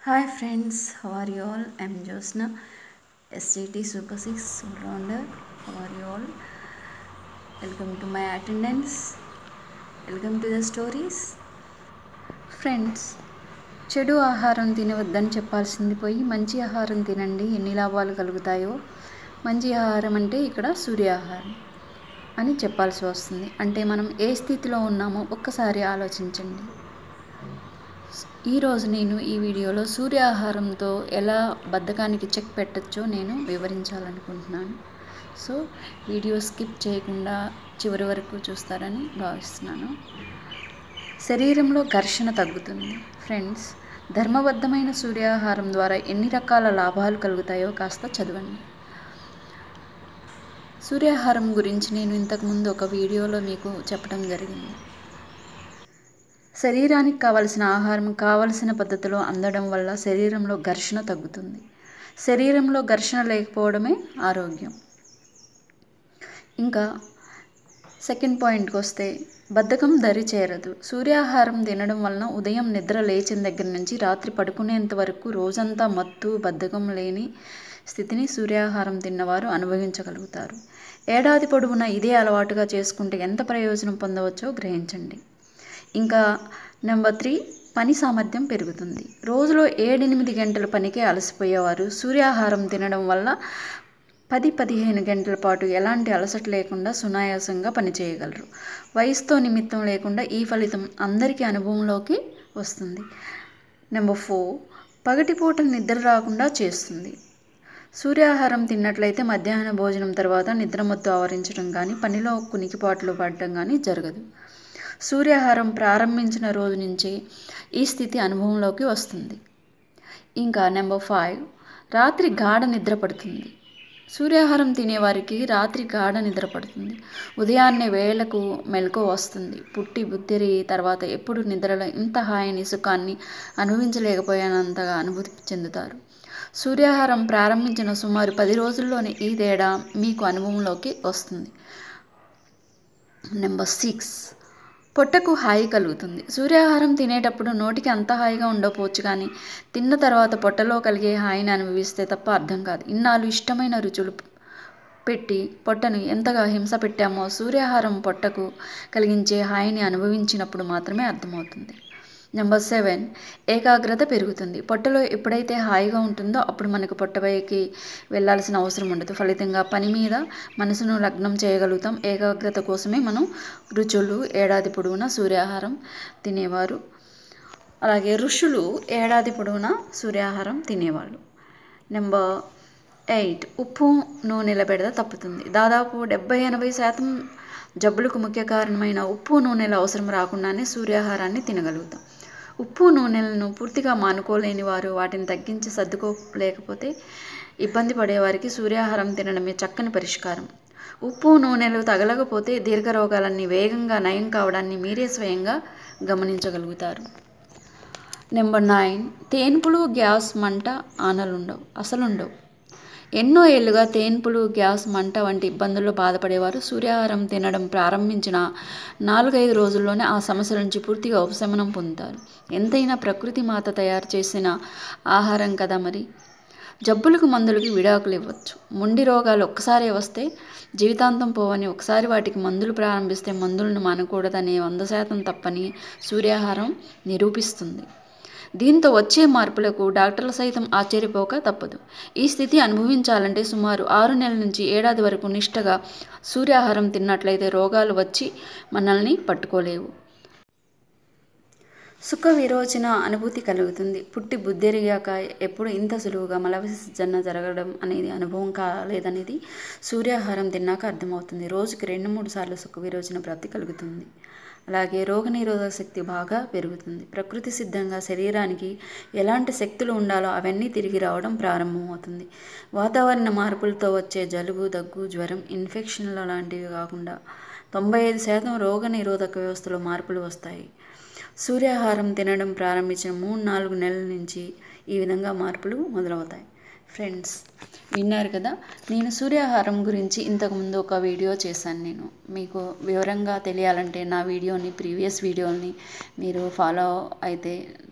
hi friends how are you all I'm Jyosna SCT super six rounder how are you all welcome to my attendance welcome to the stories friends చెడు ఆహారం తినవద్దని చెప్పాల్సింది పోయి మంచి ఆహారం తినండి ఎన్ని లాభాలు కలుగుతాయో మంచి ఆహారం అంటే ఇక్కడ సూర్యాహారం అని చెప్పాల్సి వస్తుంది అంటే మనం ఏ స్థితిలో ఉన్నామో ఒక్కసారి ఆలోచించండి ఈరోజు నేను ఈ వీడియోలో సూర్యాహారంతో ఎలా బద్ధకానికి చెక్ పెట్టచ్చో నేను వివరించాలనుకుంటున్నాను సో వీడియో స్కిప్ చేయకుండా చివరి వరకు చూస్తారని భావిస్తున్నాను శరీరంలో ఘర్షణ తగ్గుతుంది ఫ్రెండ్స్ ధర్మబద్ధమైన సూర్యాహారం ద్వారా ఎన్ని రకాల లాభాలు కలుగుతాయో కాస్త చదవండి సూర్యాహారం గురించి నేను ఇంతకుముందు ఒక వీడియోలో మీకు చెప్పడం జరిగింది శరీరానికి కావలసిన ఆహారం కావలసిన పద్ధతిలో అందడం వల్ల శరీరంలో ఘర్షణ తగ్గుతుంది శరీరంలో ఘర్షణ లేకపోవడమే ఆరోగ్యం ఇంకా సెకండ్ పాయింట్కి వస్తే బద్ధకం దరి చేరదు సూర్యాహారం తినడం వలన ఉదయం నిద్ర లేచిన దగ్గర నుంచి రాత్రి పడుకునేంత వరకు రోజంతా మత్తు బద్ధకం లేని స్థితిని సూర్యాహారం తిన్నవారు అనుభవించగలుగుతారు ఏడాది పొడవునా ఇదే అలవాటుగా చేసుకుంటే ఎంత ప్రయోజనం పొందవచ్చో గ్రహించండి ఇంకా నెంబర్ త్రీ పని సామర్థ్యం పెరుగుతుంది రోజులో ఏడెనిమిది గంటల పనికే అలసిపోయేవారు సూర్యాహారం తినడం వల్ల పది పదిహేను గంటల పాటు ఎలాంటి అలసట లేకుండా సునాయాసంగా పనిచేయగలరు వయసుతో నిమిత్తం లేకుండా ఈ ఫలితం అందరికీ అనుభవంలోకి వస్తుంది నెంబర్ ఫోర్ పగటిపూట నిద్ర రాకుండా చేస్తుంది సూర్యాహారం తిన్నట్లయితే మధ్యాహ్న భోజనం తర్వాత నిద్రమత్తు ఆవరించడం కానీ పనిలో కునికిపాట్లు పడడం కానీ జరగదు సూర్యాహారం ప్రారంభించిన రోజు నుంచి ఈ స్థితి అనుభవంలోకి వస్తుంది ఇంకా నెంబర్ ఫైవ్ రాత్రి గాఢ నిద్ర పడుతుంది సూర్యాహారం తినేవారికి రాత్రి గాఢ నిద్ర పడుతుంది ఉదయాన్నే వేళకు మెలకు వస్తుంది పుట్టి బుద్ధిరి తర్వాత ఎప్పుడు నిద్రలో ఇంత హాయిని సుఖాన్ని అనుభవించలేకపోయానంతగా అనుభూతి చెందుతారు సూర్యాహారం ప్రారంభించిన సుమారు పది రోజుల్లోనే ఈ తేడా మీకు అనుభవంలోకి వస్తుంది నెంబర్ సిక్స్ పొట్టకు హాయి కలుగుతుంది సూర్యాహారం తినేటప్పుడు నోటికి అంత హాయిగా ఉండకపోవచ్చు కానీ తిన్న తర్వాత పొట్టలో కలిగే హాయిని అనుభవిస్తే తప్ప అర్థం కాదు ఇన్నాళ్ళు ఇష్టమైన రుచులు పెట్టి పొట్టను ఎంతగా హింస పెట్టామో సూర్యాహారం పొట్టకు కలిగించే హాయిని అనుభవించినప్పుడు మాత్రమే అర్థమవుతుంది నెంబర్ సెవెన్ ఏకాగ్రత పెరుగుతుంది పొట్టలో ఎప్పుడైతే హాయిగా ఉంటుందో అప్పుడు మనకు పొట్టపైకి వెళ్ళాల్సిన అవసరం ఉండదు ఫలితంగా పని మీద మనసును లగ్నం చేయగలుగుతాం ఏకాగ్రత కోసమే మనం రుచులు ఏడాది పొడవునా సూర్యాహారం తినేవారు అలాగే ఋషులు ఏడాది పొడవునా సూర్యాహారం తినేవాళ్ళు నెంబర్ ఎయిట్ ఉప్పు నూనెల బెడద తప్పుతుంది దాదాపు డెబ్బై ఎనభై శాతం జబ్బులకు ముఖ్య కారణమైన ఉప్పు నూనెల అవసరం రాకుండానే సూర్యాహారాన్ని తినగలుగుతాం ఉప్పు నూనెలను పూర్తిగా మానుకోలేని వారు వాటిని తగ్గించి సర్దుకోలేకపోతే ఇబ్బంది పడేవారికి సూర్యాహారం తినడమే చక్కని పరిష్కారం ఉప్పు నూనెలు తగలకపోతే దీర్ఘ రోగాలన్నీ వేగంగా నయం కావడాన్ని మీరే స్వయంగా గమనించగలుగుతారు నెంబర్ నైన్ తేన్పులు గ్యాస్ మంట ఆనలుండవు అసలుండవు ఎన్నో ఏళ్లుగా తేన్పులు గ్యాస్ మంట వంటి ఇబ్బందుల్లో బాధపడేవారు సూర్యాహారం తినడం ప్రారంభించిన నాలుగైదు రోజుల్లోనే ఆ సమస్యల నుంచి పూర్తిగా ఉపశమనం పొందుతారు ఎంతైనా ప్రకృతి మాత తయారు చేసిన ఆహారం కదా మరి జబ్బులకు మందులకి విడాకులు ఇవ్వచ్చు మొండి రోగాలు ఒక్కసారే వస్తే జీవితాంతం పోవని ఒకసారి వాటికి మందులు ప్రారంభిస్తే మందులను మానకూడదనే వంద శాతం తప్పని సూర్యాహారం నిరూపిస్తుంది దీంతో వచ్చే మార్పులకు డాక్టర్లు సైతం ఆశ్చర్యపోక తప్పదు ఈ స్థితి అనుభవించాలంటే సుమారు ఆరు నెలల నుంచి ఏడాది వరకు నిష్టగా సూర్యాహారం తిన్నట్లయితే రోగాలు వచ్చి మనల్ని పట్టుకోలేవు సుఖ విరోచన అనుభూతి కలుగుతుంది పుట్టి బుద్ధిరిగాక ఎప్పుడు ఇంత సులువుగా మల విసర్జన జరగడం అనేది అనుభవం కాలేదనేది సూర్యాహారం తిన్నాక అర్థమవుతుంది రోజుకి రెండు మూడు సార్లు సుఖ విరోచన ప్రాప్తి కలుగుతుంది అలాగే రోగనిరోధక శక్తి బాగా పెరుగుతుంది ప్రకృతి సిద్ధంగా శరీరానికి ఎలాంటి శక్తులు ఉండాలో అవన్నీ తిరిగి రావడం ప్రారంభమవుతుంది వాతావరణ మార్పులతో వచ్చే జలుబు దగ్గు జ్వరం ఇన్ఫెక్షన్ల లాంటివి కాకుండా తొంభై ఐదు శాతం రోగ నిరోధక వ్యవస్థలో మార్పులు వస్తాయి సూర్యాహారం తినడం ప్రారంభించిన మూడు నాలుగు నెలల నుంచి ఈ విధంగా మార్పులు మొదలవుతాయి ఫ్రెండ్స్ విన్నారు కదా నేను సూర్యాహారం గురించి ఇంతకుముందు ఒక వీడియో చేశాను నేను మీకు వివరంగా తెలియాలంటే నా వీడియోని ప్రీవియస్ వీడియోని మీరు ఫాలో అయితే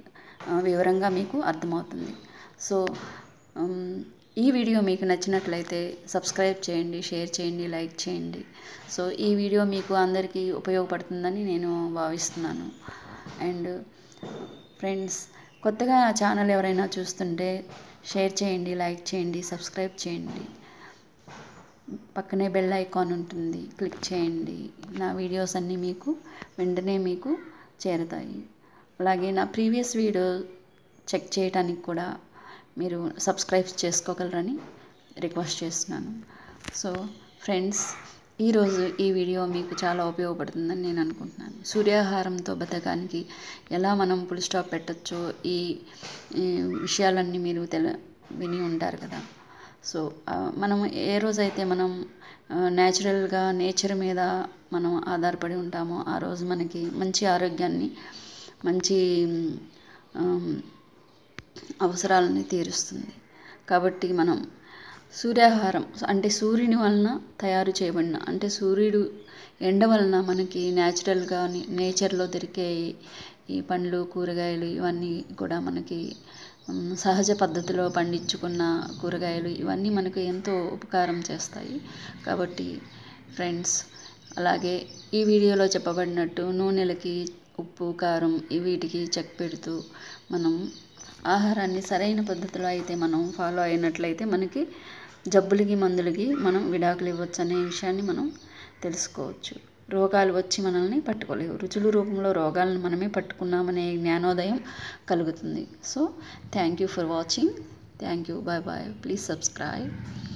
ఆ, వివరంగా మీకు అర్థమవుతుంది సో ఉమ్, ఈ వీడియో మీకు నచ్చినట్లయితే సబ్స్క్రైబ్ చేయండి షేర్ చేయండి లైక్ చేయండి సో ఈ వీడియో మీకు అందరికీ ఉపయోగపడుతుందని నేను భావిస్తున్నాను అండ్ ఫ్రెండ్స్ కొత్తగా నా ఛానల్ ఎవరైనా చూస్తుంటే షేర్ చేయండి లైక్ చేయండి సబ్స్క్రైబ్ చేయండి పక్కనే బెల్ ఐకాన్ ఉంటుంది క్లిక్ చేయండి నా వీడియోస్ అన్నీ మీకు వెంటనే మీకు చేరుతాయి అలాగే నా ప్రీవియస్ వీడియో చెక్ చేయడానికి కూడా మీరు సబ్స్క్రైబ్ చేసుకోగలరని రిక్వెస్ట్ చేస్తున్నాను సో ఫ్రెండ్స్ ఈరోజు ఈ వీడియో మీకు చాలా ఉపయోగపడుతుందని నేను అనుకుంటున్నాను సూర్యాహారంతో బతకడానికి ఎలా మనం ఫుల్ స్టాప్ పెట్టచ్చో ఈ ఈ విషయాలన్నీ మీరు తెల విని ఉంటారు కదా సో ఆ, మనం ఏ రోజైతే మనం న్యాచురల్గా నేచర్ మీద మనం ఆధారపడి ఉంటామో ఆ రోజు మనకి మంచి ఆరోగ్యాన్ని మంచి ఆమ్, అవసరాలని తీరుస్తుంది కాబట్టి మనం సూర్యాహారం అంటే సూర్యుని వలన తయారు చేయబడిన అంటే సూర్యుడు ఎండ వలన మనకి న్యాచురల్గా నేచర్లో దొరికే ఈ పండ్లు కూరగాయలు ఇవన్నీ కూడా మనకి ఉమ్, సహజ పద్ధతిలో పండించుకున్న కూరగాయలు ఇవన్నీ మనకు ఎంతో ఉపకారం చేస్తాయి కాబట్టి ఫ్రెండ్స్ అలాగే ఈ వీడియోలో చెప్పబడినట్టు నూనెలకి ఉప్పు కారం ఈ వీటికి చెక్ పెడుతూ మనం ఆహారాన్ని సరైన పద్ధతిలో అయితే మనం ఫాలో అయినట్లయితే మనకి జబ్బులకి మందులకి మనం విడాకులు ఇవ్వచ్చు అనే విషయాన్ని మనం తెలుసుకోవచ్చు రోగాలు వచ్చి మనల్ని పట్టుకోలేవు రుచుల రూపంలో రోగాలను మనమే పట్టుకున్నామనే జ్ఞానోదయం కలుగుతుంది so thank you for watching thank you bye bye please subscribe